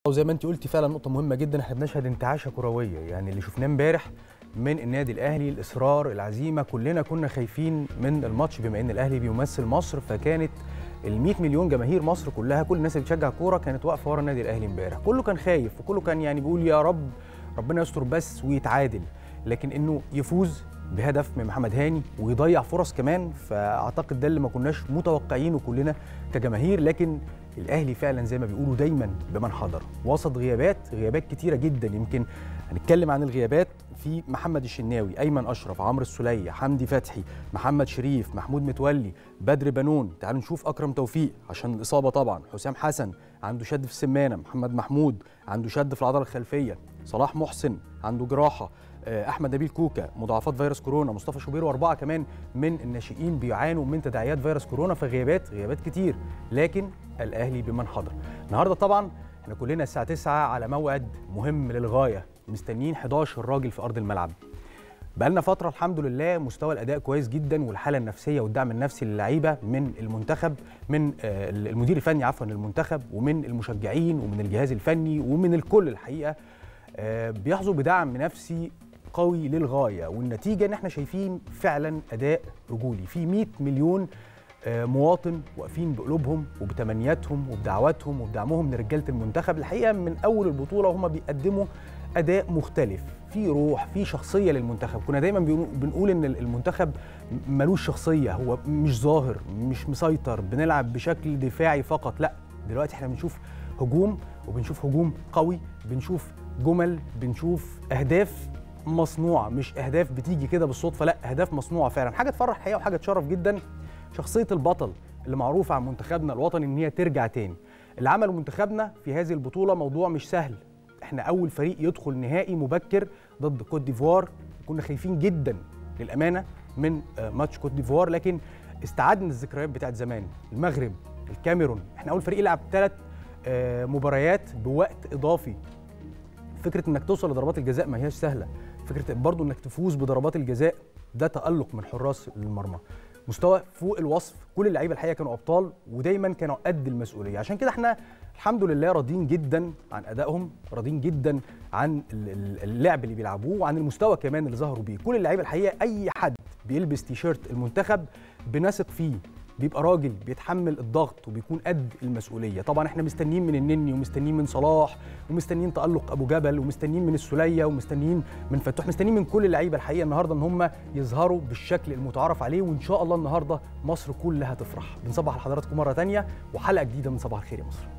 وزي ما انت قلتي فعلا نقطه مهمه جدا احنا بنشهد انتعاشه كرويه يعني اللي شفناه امبارح من النادي الاهلي الاصرار العزيمه كلنا كنا خايفين من الماتش بما ان الاهلي بيمثل مصر فكانت ال 100 مليون جماهير مصر كلها كل الناس اللي بتشجع كوره كانت واقفه ورا النادي الاهلي امبارح كله كان خايف وكله كان يعني بيقول يا رب ربنا يستر بس ويتعادل لكن انه يفوز بهدف من محمد هاني ويضيع فرص كمان فاعتقد ده اللي ما كناش متوقعينه كلنا كجماهير لكن الاهلي فعلا زي ما بيقولوا دايما بمن حضر وسط غيابات غيابات كتيره جدا يمكن هنتكلم عن الغيابات في محمد الشناوي ايمن اشرف عمرو السوليه حمدي فتحي محمد شريف محمود متولي بدر بنون تعالوا نشوف اكرم توفيق عشان الاصابه طبعا حسام حسن عنده شد في السمانه محمد محمود عنده شد في العضله الخلفيه صلاح محسن عنده جراحه احمد نبيل كوكا مضاعفات فيروس كورونا مصطفى شوبير واربعه كمان من الناشئين بيعانوا من تداعيات فيروس كورونا فغيابات غيابات كتير لكن الاهلي بمن حضر النهارده طبعا احنا كلنا الساعه 9 على موعد مهم للغايه مستنيين 11 راجل في ارض الملعب بقالنا فتره الحمد لله مستوى الاداء كويس جدا والحاله النفسيه والدعم النفسي للعيبه من المنتخب من المدير الفني عفوا للمنتخب ومن المشجعين ومن الجهاز الفني ومن الكل الحقيقه بيحظوا بدعم نفسي قوي للغايه والنتيجه ان احنا شايفين فعلا اداء رجولي في 100 مليون مواطن واقفين بقلوبهم وبتمنياتهم وبدعواتهم وبدعمهم لرجاله المنتخب الحقيقه من اول البطوله وهم بيقدموا اداء مختلف في روح في شخصيه للمنتخب كنا دايما بنقول ان المنتخب ملوش شخصيه هو مش ظاهر مش مسيطر بنلعب بشكل دفاعي فقط لا دلوقتي احنا بنشوف هجوم وبنشوف هجوم قوي بنشوف جمل بنشوف اهداف مصنوعه مش اهداف بتيجي كده بالصدفه لا اهداف مصنوعه فعلا حاجه تفرح الحقيقه وحاجه تشرف جدا شخصيه البطل اللي معروفه عن منتخبنا الوطني ان هي ترجع تاني اللي عمله منتخبنا في هذه البطوله موضوع مش سهل احنا اول فريق يدخل نهائي مبكر ضد كوت ديفوار كنا خايفين جدا للامانه من ماتش كوت ديفوار لكن استعدنا الذكريات بتاعت زمان المغرب الكاميرون احنا اول فريق يلعب ثلاث مباريات بوقت اضافي فكره انك توصل لضربات الجزاء ما هياش سهله فكره برضو انك تفوز بضربات الجزاء ده تالق من حراس المرمى مستوى فوق الوصف كل اللعيبه الحقيقه كانوا ابطال ودايما كانوا قد المسؤوليه عشان كده احنا الحمد لله راضيين جدا عن ادائهم راضيين جدا عن اللعب اللي بيلعبوه وعن المستوى كمان اللي ظهروا بيه كل اللعيبه الحقيقه اي حد بيلبس تيشيرت المنتخب بنثق فيه بيبقى راجل بيتحمل الضغط وبيكون قد المسؤوليه طبعا احنا مستنيين من النني ومستنيين من صلاح ومستنيين تالق ابو جبل ومستنيين من السوليه ومستنيين من فتوح مستنيين من كل اللعيبه الحقيقه النهارده ان هم يظهروا بالشكل المتعارف عليه وان شاء الله النهارده مصر كلها تفرح بنصبح على حضراتكم مره ثانيه وحلقه جديده من صباح الخير يا مصر